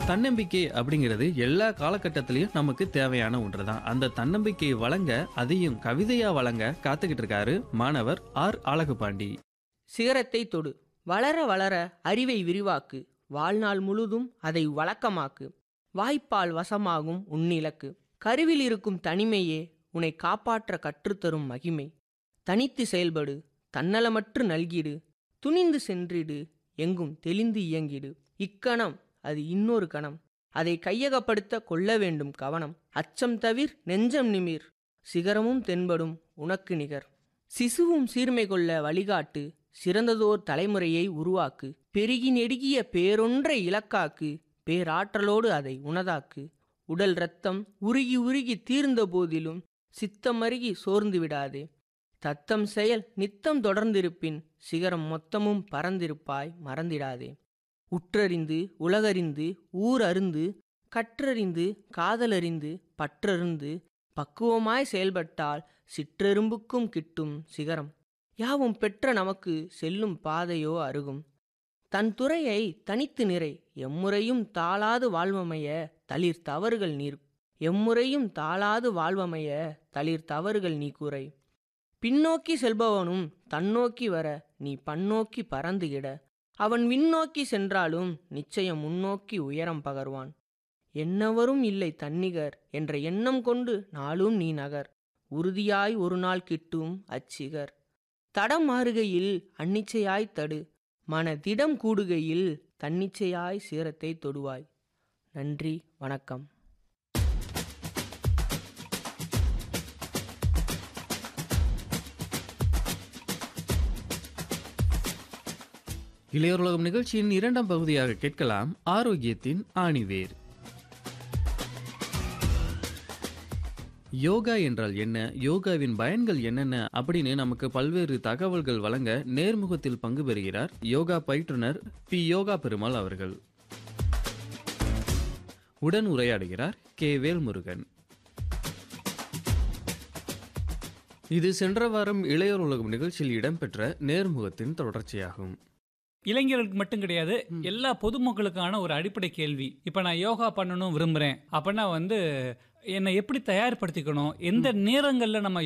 தன்னம்பிக்கை அப்படிங்கிறது எல்லா காலகட்டத்திலையும் நமக்கு தேவையான ஒன்று தான் அந்த தன்னம்பிக்கையை வழங்க அதையும் கவிதையா வழங்க காத்துக்கிட்டு இருக்காரு மாணவர் ஆர் அழகுபாண்டி சிகரத்தை தொடு வளர வளர அறிவை விரிவாக்கு வாழ்நாள் முழுதும் அதை வழக்கமாக்கு வாய்ப்பால் வசமாகும் உன்னிலக்கு கருவில் இருக்கும் தனிமையே உன்னை காப்பாற்ற கற்றுத்தரும் மகிமை தனித்து செயல்படு தன்னலமற்று நல்கிடு துணிந்து சென்றிடு எங்கும் தெளிந்து இயங்கிடு இக்கணம் அது இன்னொரு கணம் அதை கையகப்படுத்த கொள்ள வேண்டும் கவனம் அச்சம் தவிர் நெஞ்சம் நிமிர் சிகரமும் தென்படும் உனக்கு நிகர் சிசுவும் சீர்மை கொள்ள வழிகாட்டு சிறந்ததோர் தலைமுறையை உருவாக்கு பெருகி நெடுகிய பேரொன்றை இலக்காக்கு பேராற்றலோடு அதை உனதாக்கு உடல் இரத்தம் உருகி உருகி தீர்ந்த போதிலும் சித்தமருகி சோர்ந்து விடாதே தத்தம் செயல் நித்தம் தொடர்ந்திருப்பின் சிகரம் மொத்தமும் பறந்திருப்பாய் மறந்திடாதே உற்றறிந்து உலகறிந்து ஊர் அருந்து கற்றறிந்து காதலறிந்து பற்றறிந்து பக்குவமாய் செயல்பட்டால் சிற்றெரும்புக்கும் கிட்டும் சிகரம் யாவும் பெற்ற நமக்கு செல்லும் பாதையோ அருகும் தன் துறையை தனித்து நிறை எம்முறையும் தாளாது வாழ்வமைய தளிர் தவறுகள் நீர் எம்முறையும் தாளாது வாழ்வமைய தளிர் தவறுகள் நீ கூரை பின்னோக்கி செல்பவனும் தன்னோக்கி வர நீ பன்னோக்கி பறந்துகிட அவன் விண்ணோக்கி சென்றாலும் நிச்சயம் முன்னோக்கி உயரம் பகர்வான் என்னவரும் இல்லை தன்னிகர் என்ற எண்ணம் கொண்டு நாளும் நீ நகர் உறுதியாய் ஒரு நாள் கிட்டும் அச்சிகர் தடம் மாறுகையில் அன்னிச்சையாய் தடு மன திடம் கூடுகையில் தன்னிச்சையாய் சீரத்தை தொடுவாய் நன்றி வணக்கம் இளையோர் நிகழ்ச்சியின் இரண்டாம் பகுதியாக கேட்கலாம் ஆரோக்கியத்தின் ஆணிவேர் யோகா என்றால் என்ன யோகாவின் பயன்கள் என்னென்ன அப்படின்னு நமக்கு பல்வேறு தகவல்கள் வழங்க நேர்முகத்தில் பங்கு பெறுகிறார் யோகா பயிற்றுனர் பி யோகா பெருமாள் அவர்கள் உடன் உரையாடுகிறார் கே வேல்முருகன் இது சென்ற வாரம் இளையோர் உலகம் நிகழ்ச்சியில் இடம்பெற்ற நேர்முகத்தின் தொடர்ச்சியாகும் இளைஞர்களுக்கு மட்டும் கிடையாது எல்லா பொதுமக்களுக்கான ஒரு அடிப்படை கேள்வி இப்போ நான் யோகா பண்ணணும் விரும்புகிறேன் அப்படின்னா வந்து என்னை எப்படி தயார்படுத்திக்கணும் எந்த நேரங்களில் நம்ம